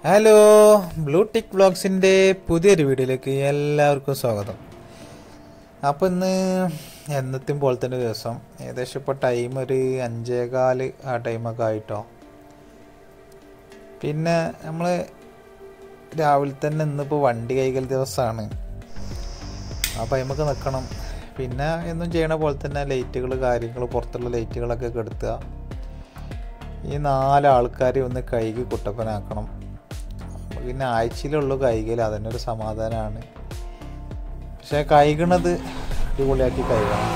hello blue ടിക് വ്ളോഗ്സിൻ്റെ പുതിയൊരു വീഡിയോയിലേക്ക് എല്ലാവർക്കും സ്വാഗതം അപ്പോൾ ഇന്ന് എന്നത്തെയും പോലെ തന്നെ ദിവസം ഏകദേശം ഇപ്പോൾ ടൈം ഒരു അഞ്ചേകാല് ആ ടൈമൊക്കെ ആയിട്ടോ പിന്നെ നമ്മൾ രാവിലെ തന്നെ ഇന്നിപ്പോൾ വണ്ടി കൈകൽ ദിവസമാണ് അപ്പോൾ അതിമൊക്കെ നിൽക്കണം പിന്നെ എന്നും ചെയ്യണ പോലെ തന്നെ ലൈറ്റുകൾ കാര്യങ്ങൾ പുറത്തുള്ള ലൈറ്റുകളൊക്കെ കെടുത്തുക ഈ നാല് ആൾക്കാരെ ഒന്ന് കൈകി കുട്ടപ്പനാക്കണം പിന്നെ ആഴ്ചയിലുള്ളൂ കൈകൽ അതന്നെ ഒരു സമാധാനമാണ് പക്ഷെ കൈകണത് അടിപൊളിയാക്കി കൈകണം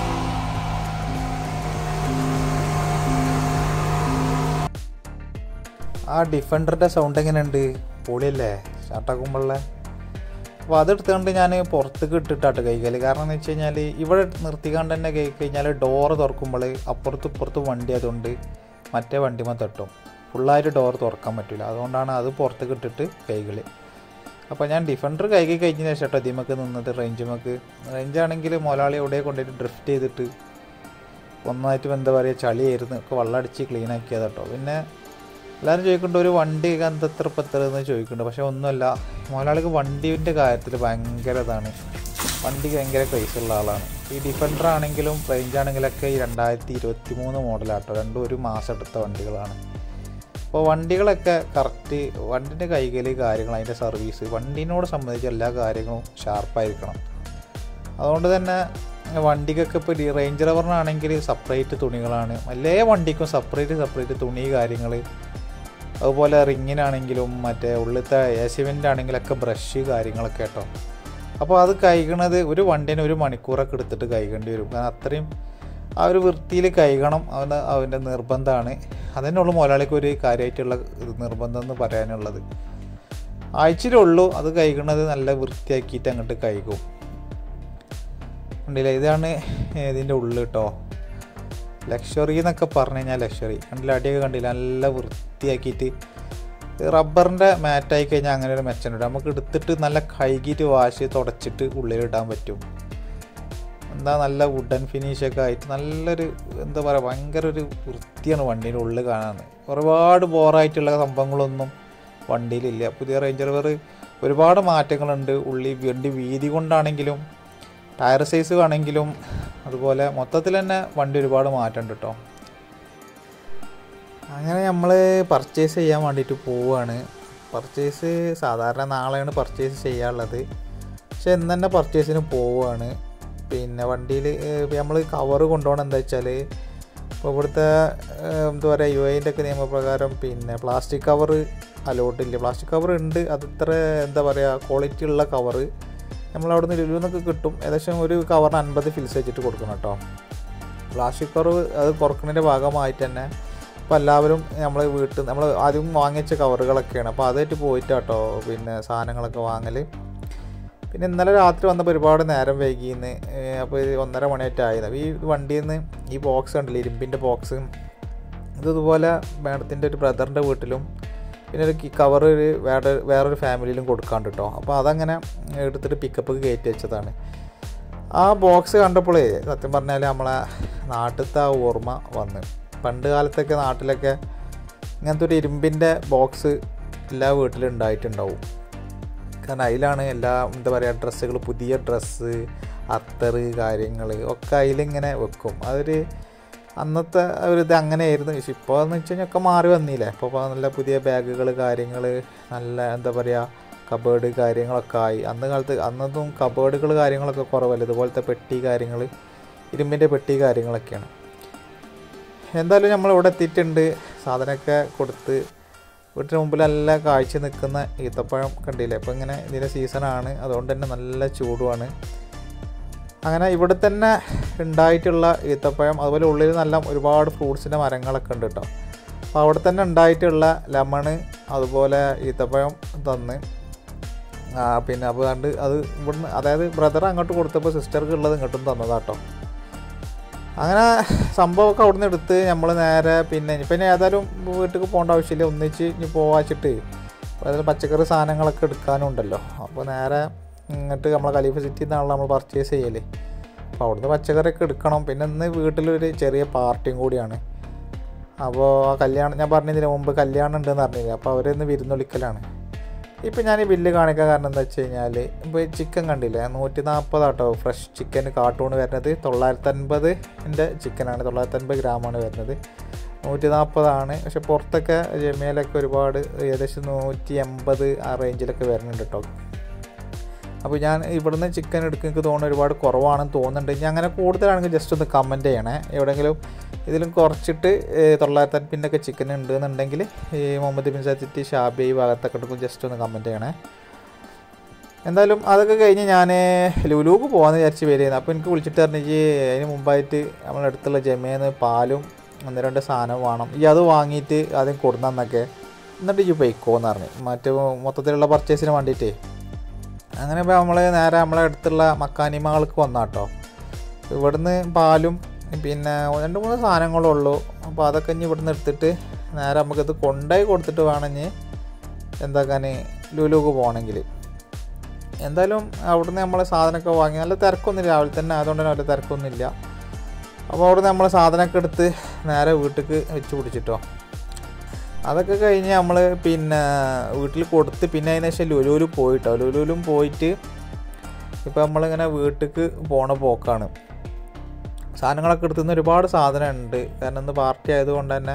ആ ഡിഫൻഡറിൻ്റെ സൗണ്ട് എങ്ങനെയുണ്ട് പൊളിയല്ലേ ഷാട്ടാക്കുമ്പോഴേ അപ്പോൾ അതെടുത്തുകൊണ്ട് ഞാൻ പുറത്തേക്ക് ഇട്ടിട്ടാട്ട് കൈകല് കാരണം എന്ന് വെച്ച് കഴിഞ്ഞാൽ ഇവിടെ നിർത്തിക്കാണ്ട് തന്നെ കൈ കഴിഞ്ഞാൽ ഡോറ് തുറക്കുമ്പോൾ അപ്പുറത്തും ഇപ്പുറത്തും വണ്ടി അതുകൊണ്ട് മറ്റേ വണ്ടിമ തട്ടും ഫുള്ളായിട്ട് ഡോർ തുറക്കാൻ പറ്റില്ല അതുകൊണ്ടാണ് അത് പുറത്തേക്ക് ഇട്ടിട്ട് കൈകളി അപ്പോൾ ഞാൻ ഡിഫൻഡർ കൈകി കഴിഞ്ഞതിന് ശേഷം കേട്ടോ ഇതിമക്ക് നിന്നത് റേഞ്ചുമക്ക് റേഞ്ചാണെങ്കിൽ മുതലാളി എവിടെ കൊണ്ടുപോയിട്ട് ഡ്രിഫ്റ്റ് ചെയ്തിട്ട് ഒന്നായിട്ട് എന്താ പറയുക ചളിയായിരുന്നു ഒക്കെ വെള്ളമടിച്ച് ക്ലീൻ ആക്കിയത് കേട്ടോ പിന്നെ എല്ലാവരും ചോദിക്കുന്നുണ്ട് ഒരു വണ്ടി എന്തത്ര പത്ര എന്ന് ചോദിക്കുന്നുണ്ട് പക്ഷെ ഒന്നുമല്ല മുതലാളിക്ക് വണ്ടീൻ്റെ കാര്യത്തിൽ ഭയങ്കര ഇതാണ് വണ്ടിക്ക് ഭയങ്കര ക്രൈസ് ഉള്ള ആളാണ് ഈ ഡിഫൻഡർ ആണെങ്കിലും റേഞ്ച് ആണെങ്കിലൊക്കെ ഈ രണ്ടായിരത്തി ഇരുപത്തി മൂന്ന് മോഡലാട്ടോ രണ്ടും ഒരു മാസം എടുത്ത വണ്ടികളാണ് അപ്പോൾ വണ്ടികളൊക്കെ കറക്റ്റ് വണ്ടിൻ്റെ കൈകൽ കാര്യങ്ങൾ അതിൻ്റെ സർവീസ് വണ്ടീനോട് സംബന്ധിച്ച് എല്ലാ കാര്യങ്ങളും ഷാർപ്പായിരിക്കണം അതുകൊണ്ട് തന്നെ വണ്ടിക്കൊക്കെ ഇപ്പോൾ റേഞ്ച് റവറിനാണെങ്കിൽ സെപ്പറേറ്റ് തുണികളാണ് എല്ലാ വണ്ടിക്കും സെപ്പറേറ്റ് സെപ്പറേറ്റ് തുണി കാര്യങ്ങൾ അതുപോലെ റിങ്ങിനാണെങ്കിലും മറ്റേ ഉള്ളിലത്തെ എ സിമെൻ്റ് ആണെങ്കിലൊക്കെ ബ്രഷ് കാര്യങ്ങളൊക്കെ കേട്ടോ അപ്പോൾ അത് കൈകണത് ഒരു വണ്ടീനെ ഒരു മണിക്കൂറൊക്കെ എടുത്തിട്ട് കൈകേണ്ടി വരും കാരണം അത്രയും ആ ഒരു വൃത്തിയിൽ കൈകണം അവന് അവൻ്റെ നിർബന്ധമാണ് അതിനുള്ള മുതലാളിക്ക് ഒരു കാര്യമായിട്ടുള്ള നിർബന്ധം എന്ന് പറയാനുള്ളത് ആഴ്ചയിലുള്ളൂ അത് കൈകണത് നല്ല വൃത്തിയാക്കിയിട്ട് അങ്ങോട്ട് കൈകും കണ്ടില്ല ഇതാണ് ഇതിൻ്റെ ഉള്ളിൽ കേട്ടോ ലക്ഷറി എന്നൊക്കെ പറഞ്ഞു കഴിഞ്ഞാൽ ലക്ഷറി കണ്ടില്ല അടിയൊക്കെ കണ്ടില്ല നല്ല വൃത്തിയാക്കിയിട്ട് റബ്ബറിൻ്റെ മാറ്റായി കഴിഞ്ഞാൽ അങ്ങനെ ഒരു മെച്ചമുണ്ട് നമുക്ക് എടുത്തിട്ട് നല്ല കൈകിയിട്ട് വാശി തുടച്ചിട്ട് ഉള്ളിലിടാൻ പറ്റും എന്താ നല്ല വുഡൻ ഫിനിഷൊക്കെ ആയിട്ട് നല്ലൊരു എന്താ പറയുക ഭയങ്കര ഒരു വൃത്തിയാണ് വണ്ടീൻ്റെ ഉള്ളിൽ കാണാൻ ഒരുപാട് ബോറായിട്ടുള്ള സംഭവങ്ങളൊന്നും വണ്ടിയിലില്ല പുതിയ റേഞ്ചർ വെർ ഒരുപാട് മാറ്റങ്ങളുണ്ട് ഉള്ളി വണ്ടി വീതി കൊണ്ടാണെങ്കിലും ടയർ സൈസ് ആണെങ്കിലും അതുപോലെ മൊത്തത്തിൽ തന്നെ വണ്ടി ഒരുപാട് മാറ്റമുണ്ട് കേട്ടോ അങ്ങനെ നമ്മൾ പർച്ചേസ് ചെയ്യാൻ വേണ്ടിയിട്ട് പോവുകയാണ് പർച്ചേസ് സാധാരണ നാളെയാണ് പർച്ചേസ് ചെയ്യാനുള്ളത് പക്ഷെ ഇന്ന് തന്നെ പർച്ചേസിന് പോവുകയാണ് പിന്നെ വണ്ടിയിൽ നമ്മൾ കവർ കൊണ്ടുപോകണം എന്താ വെച്ചാൽ ഇപ്പോൾ ഇവിടുത്തെ എന്താ പറയുക യു എൻ്റെ ഒക്കെ നിയമപ്രകാരം പിന്നെ പ്ലാസ്റ്റിക് കവർ അലോട്ട് ഇല്ല പ്ലാസ്റ്റിക് കവർ ഉണ്ട് അത് ഇത്ര എന്താ പറയുക ക്വാളിറ്റി ഉള്ള കവറ് നമ്മളവിടെ നിന്ന് ലുലുന്നൊക്കെ കിട്ടും ഏകദേശം ഒരു കവറിന് അൻപത് ഫിൽസ് വെച്ചിട്ട് കൊടുക്കണം കേട്ടോ പ്ലാസ്റ്റിക് കവർ അത് കുറക്കുന്നതിൻ്റെ ഭാഗമായിട്ട് തന്നെ ഇപ്പോൾ എല്ലാവരും നമ്മൾ വീട്ടിൽ നമ്മൾ ആദ്യം വാങ്ങിച്ച കവറുകളൊക്കെയാണ് അപ്പോൾ അതായിട്ട് പോയിട്ട് കേട്ടോ പിന്നെ സാധനങ്ങളൊക്കെ വാങ്ങൽ പിന്നെ ഇന്നലെ രാത്രി വന്നപ്പോൾ ഒരുപാട് നേരം വൈകിന്ന് അപ്പോൾ ഒന്നര മണിയായിട്ടായിരുന്നു ഈ വണ്ടിയിൽ നിന്ന് ഈ ബോക്സ് കണ്ടില്ല ഇരുമ്പിൻ്റെ ബോക്സ് ഇതുപോലെ മാഡത്തിൻ്റെ ഒരു ബ്രദറിൻ്റെ വീട്ടിലും പിന്നെ ഒരു കവർ ഒരു വേറെ വേറൊരു ഫാമിലിയിലും കൊടുക്കാണ്ട് കേട്ടോ അപ്പോൾ അതങ്ങനെ എടുത്തിട്ട് പിക്കപ്പ് കയറ്റി വെച്ചതാണ് ആ ബോക്സ് കണ്ടപ്പോഴേ സത്യം പറഞ്ഞാൽ നമ്മളെ നാട്ടിലത്തെ ആ ഓർമ്മ വന്ന് പണ്ട് കാലത്തൊക്കെ നാട്ടിലൊക്കെ ഇങ്ങനത്തെ ഒരു ഇരുമ്പിൻ്റെ ബോക്സ് എല്ലാ വീട്ടിലും ഉണ്ടായിട്ടുണ്ടാവും കാരണം അതിലാണ് എല്ലാ എന്താ പറയുക ഡ്രസ്സുകൾ പുതിയ ഡ്രസ്സ് അത്തറ് കാര്യങ്ങൾ ഒക്കെ അതിലിങ്ങനെ വെക്കും അതൊരു അന്നത്തെ ഒരു ഇത് അങ്ങനെയായിരുന്നു പക്ഷെ ഇപ്പോൾ എന്ന് വെച്ച് കഴിഞ്ഞാൽ ഒക്കെ മാറി വന്നില്ലേ ഇപ്പോൾ നല്ല പുതിയ ബാഗുകൾ കാര്യങ്ങൾ നല്ല എന്താ പറയുക കബേർഡ് കാര്യങ്ങളൊക്കെ ആയി അന്ന് കാലത്ത് അന്നതും കബേർഡുകൾ കാര്യങ്ങളൊക്കെ കുറവല്ല ഇതുപോലത്തെ പെട്ടി കാര്യങ്ങൾ ഇരുമ്പിൻ്റെ പെട്ടി കാര്യങ്ങളൊക്കെയാണ് എന്തായാലും നമ്മൾ ഇവിടെ എത്തിയിട്ടുണ്ട് സാധനമൊക്കെ കൊടുത്ത് വീട്ടിന് മുമ്പിൽ നല്ല കാഴ്ച നിൽക്കുന്ന ഈത്തപ്പഴം കണ്ടില്ലേ അപ്പോൾ ഇങ്ങനെ ഇതിൻ്റെ സീസണാണ് അതുകൊണ്ട് തന്നെ നല്ല ചൂടുമാണ് അങ്ങനെ ഇവിടെ തന്നെ ഉണ്ടായിട്ടുള്ള ഈത്തപ്പഴം അതുപോലെ ഉള്ളിൽ നല്ല ഒരുപാട് ഫ്രൂട്ട്സിൻ്റെ മരങ്ങളൊക്കെ ഉണ്ട് കേട്ടോ അപ്പോൾ അവിടെ തന്നെ ഉണ്ടായിട്ടുള്ള ലെമണ് അതുപോലെ ഈത്തപ്പഴം തന്ന് പിന്നെ അപ്പോൾ കണ്ട് അത് ഇവിടുന്ന് അതായത് ബ്രദർ അങ്ങോട്ട് കൊടുത്തപ്പോൾ സിസ്റ്റർക്ക് ഉള്ളത് ഇങ്ങോട്ടും തന്നതാട്ടോ അങ്ങനെ സംഭവമൊക്കെ അവിടുന്ന് എടുത്ത് നമ്മൾ നേരെ പിന്നെ ഇപ്പം ഏതായാലും വീട്ടിൽ പോകേണ്ട ആവശ്യമില്ല ഒന്നിച്ച് ഇനി പോവാച്ചിട്ട് അതായത് പച്ചക്കറി സാധനങ്ങളൊക്കെ എടുക്കാനും ഉണ്ടല്ലോ അപ്പോൾ നേരെ ഇങ്ങോട്ട് നമ്മളെ ഖലീഫ സിറ്റിയിൽ നിന്നാണല്ലോ നമ്മൾ പർച്ചേസ് ചെയ്യല് അപ്പോൾ അവിടുന്ന് പച്ചക്കറിയൊക്കെ എടുക്കണം പിന്നെ ഇന്ന് വീട്ടിലൊരു ചെറിയ പാർട്ടിയും കൂടിയാണ് അപ്പോൾ ആ കല്യാണം ഞാൻ പറഞ്ഞതിന് മുമ്പ് കല്യാണം ഉണ്ടെന്ന് പറഞ്ഞില്ലേ അപ്പോൾ അവരിന്ന് വിരുന്നൊളിക്കലാണ് ഇപ്പം ഞാൻ ഈ ബില്ല് കാണിക്കാൻ കാരണം എന്താ വെച്ച് കഴിഞ്ഞാൽ ഇപ്പോൾ ചിക്കൻ കണ്ടില്ലേ നൂറ്റി നാൽപ്പതാട്ടോ ഫ്രഷ് ചിക്കൻ കാർട്ടൂൺ വരുന്നത് തൊള്ളായിരത്തൻപത് എൻ്റെ ചിക്കനാണ് തൊള്ളായിരത്തൻപത് ഗ്രാമാണ് വരുന്നത് നൂറ്റി നാൽപ്പതാണ് പക്ഷെ പുറത്തൊക്കെ ജമിയയിലൊക്കെ ഒരുപാട് ഏകദേശം നൂറ്റി എൺപത് ആ റേഞ്ചിലൊക്കെ വരുന്നുണ്ട് കേട്ടോ അപ്പോൾ ഞാൻ ഇവിടുന്ന് ചിക്കൻ എടുക്കും എനിക്ക് തോന്നുന്നു ഒരുപാട് കുറവാണെന്ന് തോന്നുന്നുണ്ട് ഇനി അങ്ങനെ കൂടുതലാണെങ്കിൽ ജസ്റ്റ് ഒന്ന് കമൻറ്റ് ചെയ്യണേ എവിടെയെങ്കിലും ഇതിലും കുറച്ചിട്ട് തൊള്ളായിരത്തി അൻപിൻ്റെ ഒക്കെ ചിക്കൻ ഉണ്ട് എന്നുണ്ടെങ്കിൽ ഈ മുഹമ്മദ് ബിൻ സച്ചിറ്റ് ഷാബി ഈ ഭാഗത്തൊക്കെ എടുക്കും ജസ്റ്റ് ഒന്ന് കമൻറ്റ് ചെയ്യണേ എന്തായാലും അതൊക്കെ കഴിഞ്ഞ് ഞാൻ ലുലുക്ക് പോകാമെന്ന് വിചാരിച്ച് വരികയായിരുന്നു അപ്പോൾ എനിക്ക് വിളിച്ചിട്ട് പറഞ്ഞു ഈ അതിന് മുമ്പായിട്ട് നമ്മുടെ അടുത്തുള്ള ജമേന്ന് പാലും ഒന്ന് രണ്ട് സാധനം വേണം ഈ അത് വാങ്ങിയിട്ട് ആദ്യം കൊടുന്നെന്നൊക്കെ എന്നിട്ട് ഈ പൊയ്ക്കോന്ന് പറഞ്ഞു മറ്റു മൊത്തത്തിലുള്ള പർച്ചേസിന് വേണ്ടിയിട്ടേ അങ്ങനെ ഇപ്പോൾ നമ്മൾ നേരെ നമ്മളെ അടുത്തുള്ള മക്കാനിമകൾക്ക് വന്നാട്ടോ ഇവിടുന്ന് പാലും പിന്നെ രണ്ട് മൂന്ന് സാധനങ്ങളേ ഉള്ളൂ അപ്പോൾ അതൊക്കെ ഇനി ഇവിടുന്ന് എടുത്തിട്ട് നേരെ നമുക്കിത് കൊണ്ടുപോയി കൊടുത്തിട്ട് വേണമെങ്കിൽ എന്താക്കാൻ ലുലുക്ക് പോകണമെങ്കിൽ എന്തായാലും അവിടുന്ന് നമ്മൾ സാധനമൊക്കെ വാങ്ങി നല്ല തിരക്കൊന്നുമില്ല രാവിലെ തന്നെ ആയതുകൊണ്ട് തന്നെ വലിയ തിരക്കൊന്നുമില്ല അപ്പോൾ അവിടുന്ന് നമ്മൾ സാധനമൊക്കെ എടുത്ത് നേരെ വീട്ടിലേക്ക് വെച്ച് പിടിച്ചിട്ടോ അതൊക്കെ കഴിഞ്ഞ് നമ്മൾ പിന്നെ വീട്ടിൽ കൊടുത്ത് പിന്നെ അതിന് ശേഷം ലുലുവിൽ പോയിട്ടോ ലുലുവിലും പോയിട്ട് ഇപ്പോൾ നമ്മളിങ്ങനെ വീട്ടിലേക്ക് പോണ പോക്കാണ് സാധനങ്ങളൊക്കെ എടുത്തുനിന്ന് ഒരുപാട് സാധനം ഉണ്ട് കാരണം ഇന്ന് പാർട്ടി ആയതുകൊണ്ട് തന്നെ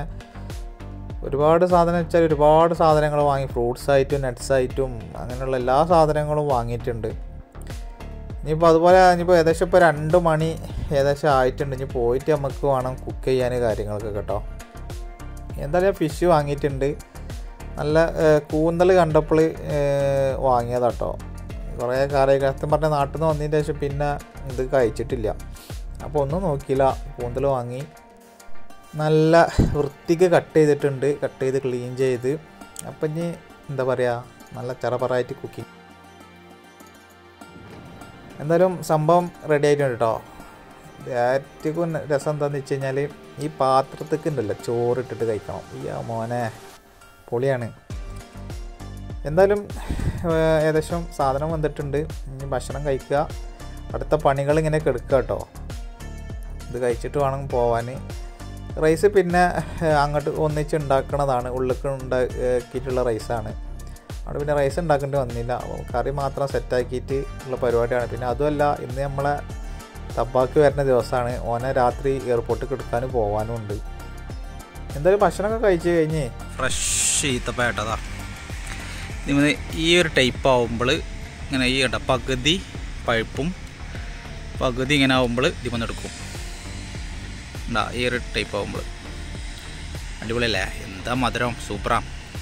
ഒരുപാട് സാധനം വെച്ചാൽ ഒരുപാട് സാധനങ്ങൾ വാങ്ങി ഫ്രൂട്ട്സ് ആയിട്ടും നട്ട്സ് ആയിട്ടും അങ്ങനെയുള്ള എല്ലാ സാധനങ്ങളും വാങ്ങിയിട്ടുണ്ട് ഇനിയിപ്പോൾ അതുപോലെ ഇനിയിപ്പോൾ ഏകദേശം ഇപ്പോൾ രണ്ട് മണി ഏകദേശം ആയിട്ടുണ്ട് ഇനി പോയിട്ട് നമുക്ക് വേണം കുക്ക് ചെയ്യാൻ കാര്യങ്ങളൊക്കെ കേട്ടോ എന്തായാലും ഫിഷ് വാങ്ങിയിട്ടുണ്ട് നല്ല കൂന്തൽ കണ്ടപ്പോൾ വാങ്ങിയതാട്ടോ കുറേ കാലമായി സത്യം പറഞ്ഞ നാട്ടിൽ നിന്ന് വന്നതിന് ശേഷം പിന്നെ ഇത് കഴിച്ചിട്ടില്ല അപ്പോൾ ഒന്നും നോക്കിയില്ല കൂന്തൽ വാങ്ങി നല്ല വൃത്തിക്ക് കട്ട് ചെയ്തിട്ടുണ്ട് കട്ട് ചെയ്ത് ക്ലീൻ ചെയ്ത് അപ്പം ഇനി എന്താ പറയുക നല്ല ചെറപറായിട്ട് കുക്കിംഗ് എന്തായാലും സംഭവം റെഡി ആയിട്ടുണ്ട് കേട്ടോ ഏറ്റവും രസം എന്താണെന്ന് വെച്ച് കഴിഞ്ഞാൽ ഈ പാത്രത്തേക്ക് ഉണ്ടല്ലോ ചോറിട്ടിട്ട് കഴിക്കണം ഈ മോനെ പൊളിയാണ് എന്തായാലും ഏകദേശം സാധനം വന്നിട്ടുണ്ട് ഇനി ഭക്ഷണം കഴിക്കുക അടുത്ത പണികൾ ഇങ്ങനെ കെടുക്കുക കേട്ടോ ഇത് കഴിച്ചിട്ട് വേണം പോവാൻ റൈസ് പിന്നെ അങ്ങോട്ട് ഒന്നിച്ച് ഉണ്ടാക്കണതാണ് ഉള്ളിലേക്ക് ഉണ്ടാക്കിയിട്ടുള്ള റൈസാണ് അവിടെ പിന്നെ റൈസ് ഉണ്ടാക്കേണ്ടി വന്നില്ല കറി മാത്രം സെറ്റാക്കിയിട്ട് ഉള്ള പരിപാടിയാണ് പിന്നെ അതുമല്ല ഇന്ന് നമ്മളെ തബ്ബാക്ക് വരുന്ന ദിവസമാണ് ഓനെ രാത്രി എയർപോർട്ടിൽ എടുക്കാൻ പോകാനും ഉണ്ട് എന്തായാലും ഭക്ഷണമൊക്കെ കഴിച്ച് കഴിഞ്ഞ് ഫ്രഷ് ഈത്തപ്പഴട്ടതാ നിങ്ങൾ ഈ ഒരു ടൈപ്പ് ആവുമ്പോൾ ഇങ്ങനെ ഈ കേട്ടോ പകുതി പഴുപ്പും പകുതി ഇങ്ങനെ ആവുമ്പോൾ ഇതിമൊന്ന് എടുക്കും ഉണ്ടാ ഈ ഒരു ടൈപ്പ് ആവുമ്പോൾ അടിപൊളിയല്ലേ എന്താ മധുരം സൂപ്പറാ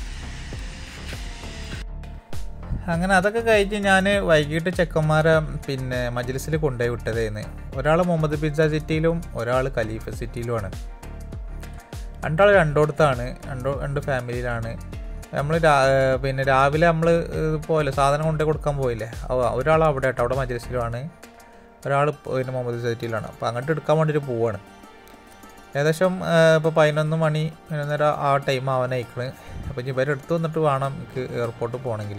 അങ്ങനെ അതൊക്കെ കഴിഞ്ഞ് ഞാൻ വൈകിട്ട് ചെക്കന്മാരെ പിന്നെ മജ്ലിസിൽ കൊണ്ടുപോയി വിട്ടതായിരുന്നു ഒരാൾ മുഹമ്മദ് പിസ്സ സിറ്റിയിലും ഒരാൾ ഖലീഫ സിറ്റിയിലുമാണ് രണ്ടാൾ രണ്ടോടത്താണ് രണ്ടോ രണ്ട് ഫാമിലിയിലാണ് നമ്മൾ പിന്നെ രാവിലെ നമ്മൾ പോയില്ലേ സാധനം കൊണ്ടു കൊടുക്കാൻ പോയില്ലേ ഒരാൾ അവിടെ കേട്ടോ അവിടെ മജ്ലിസിലുമാണ് ഒരാൾ പിന്നെ മുഹമ്മദ് സിറ്റിയിലാണ് അപ്പോൾ അങ്ങോട്ട് എടുക്കാൻ വേണ്ടിയിട്ട് പോവാണ് ഏകദേശം ഇപ്പോൾ പതിനൊന്ന് മണി പതിനൊന്നര ആ ടൈം ആവാനായിക്കണ് അപ്പോൾ ഇനി ഇവരെ എടുത്ത് വന്നിട്ട് വേണം എനിക്ക് എയർപോർട്ടിൽ പോകണമെങ്കിൽ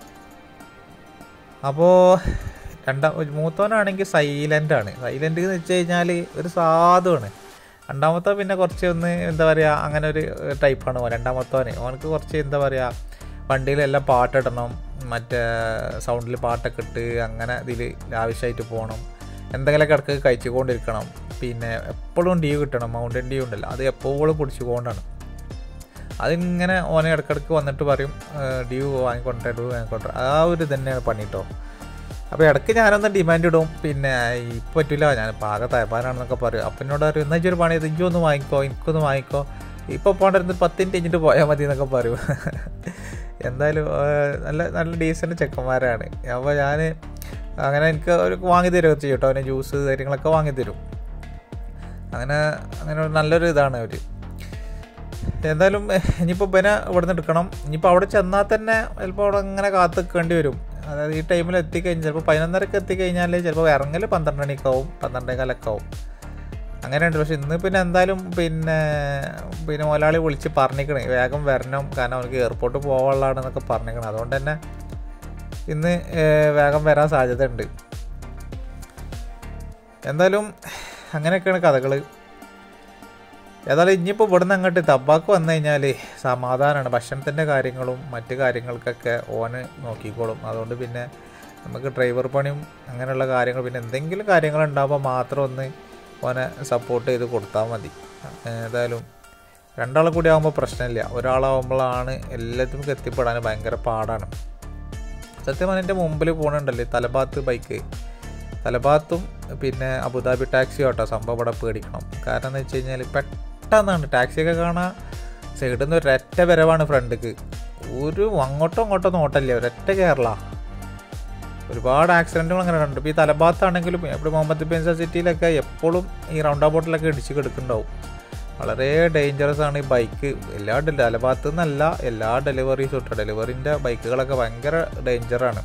അപ്പോൾ രണ്ടാം മൂത്തവനാണെങ്കിൽ സൈലൻ്റ് ആണ് സൈലൻ്റ് എന്ന് വെച്ച് കഴിഞ്ഞാൽ ഒരു സാധുവാണ് രണ്ടാമത്തെ പിന്നെ കുറച്ച് ഒന്ന് എന്താ പറയുക അങ്ങനെ ഒരു ടൈപ്പാണ് രണ്ടാമത്തവന് അവനക്ക് കുറച്ച് എന്താ പറയുക വണ്ടിയിലെല്ലാം പാട്ടിടണം മറ്റേ സൗണ്ടിൽ പാട്ടൊക്കെ ഇട്ട് അങ്ങനെ ഇതിൽ ആവശ്യമായിട്ട് പോകണം എന്തെങ്കിലുമൊക്കെ ഇടയ്ക്ക് കഴിച്ചുകൊണ്ടിരിക്കണം പിന്നെ എപ്പോഴും ഡ്യൂ കിട്ടണം മൗണ്ടൻ ഡ്യൂ ഉണ്ടല്ലോ അത് എപ്പോഴും കുടിച്ചുകൊണ്ടാണ് അതിങ്ങനെ ഓനെ ഇടയ്ക്കിടയ്ക്ക് വന്നിട്ട് പറയും ഡ്യൂ വാങ്ങിക്കൊണ്ടേ ഡ്യൂ വാങ്ങിക്കൊണ്ടേ ആ ഒരു തന്നെയാണ് പണി കേട്ടോ അപ്പോൾ ഇടയ്ക്ക് ഞാനൊന്ന് ഡിമാൻഡ് ഇടും പിന്നെ ഇപ്പം പറ്റില്ല ഞാൻ പാക തയ്യാറാണെന്നൊക്കെ പറയും അപ്പം എന്നോട് പറയും എന്നാൽ ഒരു പണി ഇജ്ജി ഒന്ന് വാങ്ങിക്കോ എനിക്കൊന്ന് വാങ്ങിക്കോ ഇപ്പോൾ പോകണ്ടിരുന്നത് പത്ത് മിനിറ്റ് കഴിഞ്ഞിട്ട് പോയാൽ മതി എന്നൊക്കെ പറയും എന്തായാലും നല്ല നല്ല ഡീസൻറ്റ് ചെക്കന്മാരാണ് അപ്പോൾ ഞാൻ അങ്ങനെ എനിക്ക് ഒരു വാങ്ങി തരുമോ ചെയ്യും കേട്ടോ അവന് ജ്യൂസ് കാര്യങ്ങളൊക്കെ വാങ്ങി തരും അങ്ങനെ അങ്ങനെ നല്ലൊരു ഇതാണ് അവർ എന്തായാലും ഇനിയിപ്പോൾ പിന്നെ ഇവിടെ നിന്ന് എടുക്കണം ഇനിയിപ്പോൾ അവിടെ ചെന്നാൽ തന്നെ ചിലപ്പോൾ അവിടെ അങ്ങനെ കാത്ത് നിൽക്കേണ്ടി വരും അതായത് ഈ ടൈമിൽ എത്തിക്കഴിഞ്ഞാൽ ചിലപ്പോൾ പതിനൊന്നരക്ക് എത്തിക്കഴിഞ്ഞാൽ ചിലപ്പോൾ ഇറങ്ങൽ പന്ത്രണ്ട് മണിയൊക്കെ ആവും പന്ത്രണ്ടേ കാലൊക്കെ ആവും അങ്ങനെയുണ്ട് പക്ഷെ ഇന്ന് പിന്നെ എന്തായാലും പിന്നെ പിന്നെ മുതലാളി വിളിച്ച് പറഞ്ഞിക്കണേ വേഗം വരണം കാരണം അവർക്ക് എയർപോർട്ട് പോകാനുള്ളതാണെന്നൊക്കെ പറഞ്ഞിരിക്കണം അതുകൊണ്ട് തന്നെ ഇന്ന് വേഗം വരാൻ സാധ്യത ഉണ്ട് എന്തായാലും അങ്ങനെയൊക്കെയാണ് കഥകൾ ഏതായാലും ഇനിയിപ്പോൾ ഇവിടുന്ന് അങ്ങോട്ട് തബാക്ക് വന്നു കഴിഞ്ഞാൽ സമാധാനമാണ് ഭക്ഷണത്തിൻ്റെ കാര്യങ്ങളും മറ്റു കാര്യങ്ങൾക്കൊക്കെ ഓന് നോക്കിക്കോളും അതുകൊണ്ട് പിന്നെ നമുക്ക് ഡ്രൈവർ പണിയും അങ്ങനെയുള്ള കാര്യങ്ങൾ പിന്നെ എന്തെങ്കിലും കാര്യങ്ങൾ ഉണ്ടാകുമ്പോൾ മാത്രം ഒന്ന് ഓനെ സപ്പോർട്ട് ചെയ്ത് കൊടുത്താൽ മതി ഏതായാലും രണ്ടാളെ കൂടി ആകുമ്പോൾ പ്രശ്നമില്ല ഒരാളാകുമ്പോഴാണ് എല്ലാത്തിനും എത്തിപ്പെടാൻ ഭയങ്കര പാടാണ് സത്യം പറഞ്ഞാൽ എൻ്റെ മുമ്പിൽ പോകണുണ്ടല്ലേ തലഭാഗത്ത് ബൈക്ക് തലഭാഗത്തും പിന്നെ അബുദാബി ടാക്സി ഓട്ടോ സംഭവം ഇവിടെ പേടിക്കണം കാരണം എന്ന് വെച്ച് കഴിഞ്ഞാൽ പെട്ടെന്നാണ് ടാക്സിയൊക്കെ കാണാൻ സൈഡിൽ നിന്ന് ഒരൊറ്റ വരവാണ് ഫ്രണ്ടിക്ക് ഒരു അങ്ങോട്ടോ ഇങ്ങോട്ടോ നോട്ടല്ലേ ഒരൊറ്റ കേരള ഒരുപാട് ആക്സിഡൻറ്റുകൾ അങ്ങനെ കണ്ടു ഇപ്പോൾ ഈ തലഭാഗത്താണെങ്കിലും ഇവിടെ മുഹമ്മദ് ബിൻ സിറ്റിയിലൊക്കെ എപ്പോഴും ഈ റൗണ്ട് ബോട്ടിലൊക്കെ ഇടിച്ച് കിടക്കുന്നുണ്ടാവും വളരെ ഡേഞ്ചറസ് ആണ് ഈ ബൈക്ക് എല്ലാ ഡെ- തലഭാഗത്തു നിന്നല്ല എല്ലാ ഡെലിവറീസും ഇട്ടോ ഡെലിവറിൻ്റെ ബൈക്കുകളൊക്കെ ഭയങ്കര ഡേഞ്ചറാണ്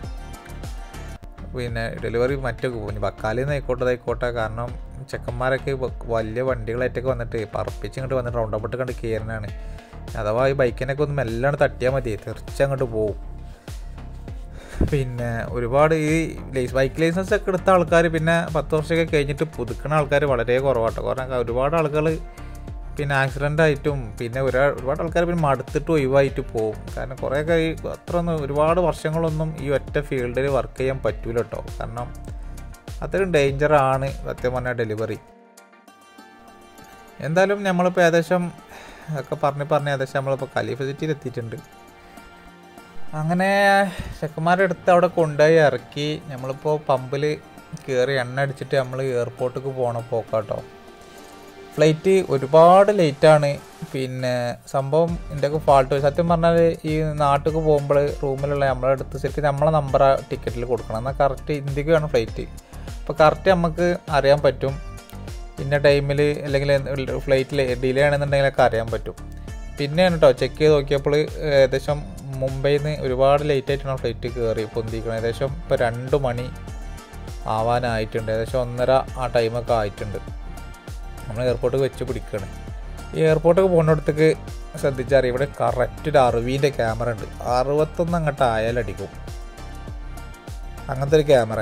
പിന്നെ ഡെലിവറി മറ്റു ഇനി ബക്കാലിൽ നിന്ന് ആയിക്കോട്ടെ ആയിക്കോട്ടെ കാരണം ചെക്കന്മാരൊക്കെ വ- വലിയ വണ്ടികളായിട്ടൊക്കെ വന്നിട്ട് പറപ്പിച്ച് ഇങ്ങോട്ട് വന്നിട്ട് റൗണ്ട് അപ്പിട്ട് കണ്ട് കയറുന്നതാണ് അഥവാ ഈ ബൈക്കിനൊക്കെ ഒന്ന് മെല്ലാണ് തട്ടിയാൽ മതി തീർച്ചയായും പോകും പിന്നെ ഒരുപാട് ഈ ലൈസ് ബൈക്ക് ലൈസൻസ് ഒക്കെ എടുത്ത ആൾക്കാർ പിന്നെ പത്ത് വർഷമൊക്കെ കഴിഞ്ഞിട്ട് പുതുക്കുന്ന ആൾക്കാർ വളരെ കുറവാട്ടോ കാരണം ഒരുപാട് ആളുകൾ പിന്നെ ആക്സിഡൻ്റ് ആയിട്ടും പിന്നെ ഒരാ ഒരുപാട് ആൾക്കാർ പിന്നെ മടുത്തിട്ട് ഒഴിവായിട്ട് പോകും കാരണം കുറേയൊക്കെ ഈ അത്ര ഒന്നും ഒരുപാട് വർഷങ്ങളൊന്നും ഈ ഒറ്റ ഫീൽഡിൽ വർക്ക് ചെയ്യാൻ പറ്റൂല കേട്ടോ കാരണം അത്രയും ഡേഞ്ചറാണ് സത്യം പറഞ്ഞാൽ ഡെലിവറി എന്തായാലും നമ്മളിപ്പോൾ ഏകദേശം ഒക്കെ പറഞ്ഞ് പറഞ്ഞ് ഏകദേശം നമ്മളിപ്പോൾ കലീഫ സിറ്റിയിൽ എത്തിയിട്ടുണ്ട് അങ്ങനെ ചെക്കന്മാരുടെ അടുത്ത് അവിടെ കൊണ്ടുപോയി ഇറക്കി നമ്മളിപ്പോൾ പമ്പിൽ കയറി എണ്ണ അടിച്ചിട്ട് നമ്മൾ എയർപോർട്ടിലേക്ക് പോകണ പോക്കാട്ടോ ഫ്ലൈറ്റ് ഒരുപാട് ലേറ്റാണ് പിന്നെ സംഭവം ഇതിൻ്റെയൊക്കെ ഫാൾട്ട് സത്യം പറഞ്ഞാൽ ഈ നാട്ടിലേക്ക് പോകുമ്പോൾ റൂമിലുള്ള നമ്മളെ അടുത്ത് ശരിക്കും നമ്മളെ നമ്പർ ടിക്കറ്റിൽ കൊടുക്കണം എന്നാൽ കറക്റ്റ് ഇന്ത്യക്ക് വേണം ഫ്ലൈറ്റ് അപ്പോൾ കറക്റ്റ് നമുക്ക് അറിയാൻ പറ്റും ഇന്ന ടൈമിൽ അല്ലെങ്കിൽ ഫ്ലൈറ്റിൽ ഡിലേ ആണെന്നുണ്ടെങ്കിലൊക്കെ അറിയാൻ പറ്റും പിന്നെയാണ് കേട്ടോ ചെക്ക് ചെയ്ത് നോക്കിയപ്പോൾ ഏകദേശം മുംബൈയിൽ നിന്ന് ഒരുപാട് ലേറ്റ് ആയിട്ടാണ് ഫ്ലൈറ്റ് കയറി പൊന്തിക്കണം ഏകദേശം ഇപ്പോൾ രണ്ട് മണി ആവാനായിട്ടുണ്ട് ഏകദേശം ഒന്നര ആ ടൈമൊക്കെ ആയിട്ടുണ്ട് നമ്മൾ എയർപോർട്ടിൽ വെച്ച് പിടിക്കുകയാണ് ഈ എയർപോർട്ടൊക്കെ പോകുന്നിടത്തേക്ക് ശ്രദ്ധിച്ചാൽ ഇവിടെ കറക്റ്റ് ഒരു അറുപതിൻ്റെ ക്യാമറ ഉണ്ട് അറുപത്തൊന്ന് അങ്ങോട്ട് ആയാലടിക്കും അങ്ങനത്തെ ഒരു ക്യാമറ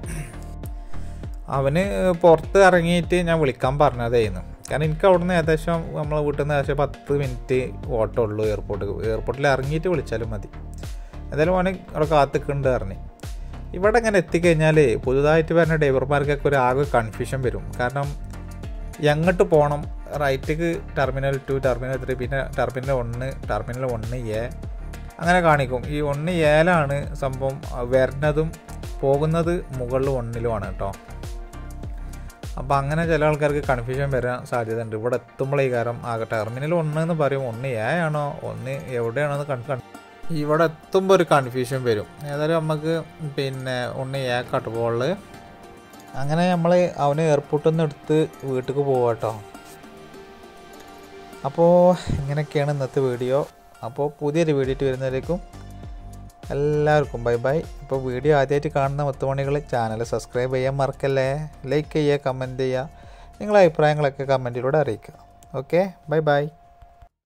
അവന് പുറത്ത് ഇറങ്ങിയിട്ട് ഞാൻ വിളിക്കാൻ പറഞ്ഞതായിരുന്നു കാരണം എനിക്ക് അവിടുന്ന് ഏകദേശം നമ്മളെ വീട്ടിൽ നിന്ന് ഏകദേശം പത്ത് മിനിറ്റ് ഓട്ടോ ഉള്ളൂ എയർപോർട്ട് എയർപോർട്ടിൽ ഇറങ്ങിയിട്ട് വിളിച്ചാലും മതി എന്തായാലും അവന് അവിടെ കാത്തിക്കുന്നുണ്ട് പറഞ്ഞു ഇവിടെ ഇങ്ങനെ എത്തിക്കഴിഞ്ഞാൽ പുതുതായിട്ട് വരുന്ന ഡ്രൈവർമാർക്കൊക്കെ ഒരു ആകെ കൺഫ്യൂഷൻ വരും കാരണം എങ്ങോട്ട് പോകണം റൈറ്റിക്ക് ടെർമിനൽ ടു ടെർമിനൽ ത്രീ പിന്നെ ടെർമിനൽ ഒന്ന് ടെർമിനൽ ഒന്ന് എ അങ്ങനെ കാണിക്കും ഈ ഒന്ന് ഏലാണ് സംഭവം വരുന്നതും പോകുന്നത് മുകളിൽ ഒന്നിലുമാണ് കേട്ടോ അപ്പോൾ അങ്ങനെ ചില ആൾക്കാർക്ക് കൺഫ്യൂഷൻ വരാൻ സാധ്യതയുണ്ട് ഇവിടെ എത്തുമ്പോഴേ കാരണം ആകെ ടെർമിനൽ ഒന്ന് എന്ന് പറയും ഒന്ന് എ ആണോ ഒന്ന് എവിടെയാണോ എന്ന് കൺ ഇവിടെ എത്തുമ്പോൾ ഒരു കൺഫ്യൂഷൻ വരും ഏതായാലും നമുക്ക് പിന്നെ ഒന്ന് എ കട്ടുപോളിൽ അങ്ങനെ നമ്മൾ അവന് എയർപോർട്ടിൽ നിന്ന് എടുത്ത് വീട്ടിലേക്ക് പോവാം കേട്ടോ അപ്പോൾ ഇങ്ങനെയൊക്കെയാണ് ഇന്നത്തെ വീഡിയോ അപ്പോൾ പുതിയൊരു വീഡിയോ ആയിട്ട് വരുന്നവരേക്കും എല്ലാവർക്കും ബൈ ബൈ ഇപ്പോൾ വീഡിയോ ആദ്യമായിട്ട് കാണുന്ന മുത്തുമണികൾ ചാനൽ സബ്സ്ക്രൈബ് ചെയ്യാൻ മറക്കല്ലേ ലൈക്ക് ചെയ്യുക കമൻറ്റ് ചെയ്യുക നിങ്ങളുടെ അഭിപ്രായങ്ങളൊക്കെ കമൻറ്റിലൂടെ അറിയിക്കുക ഓക്കെ ബൈ ബൈ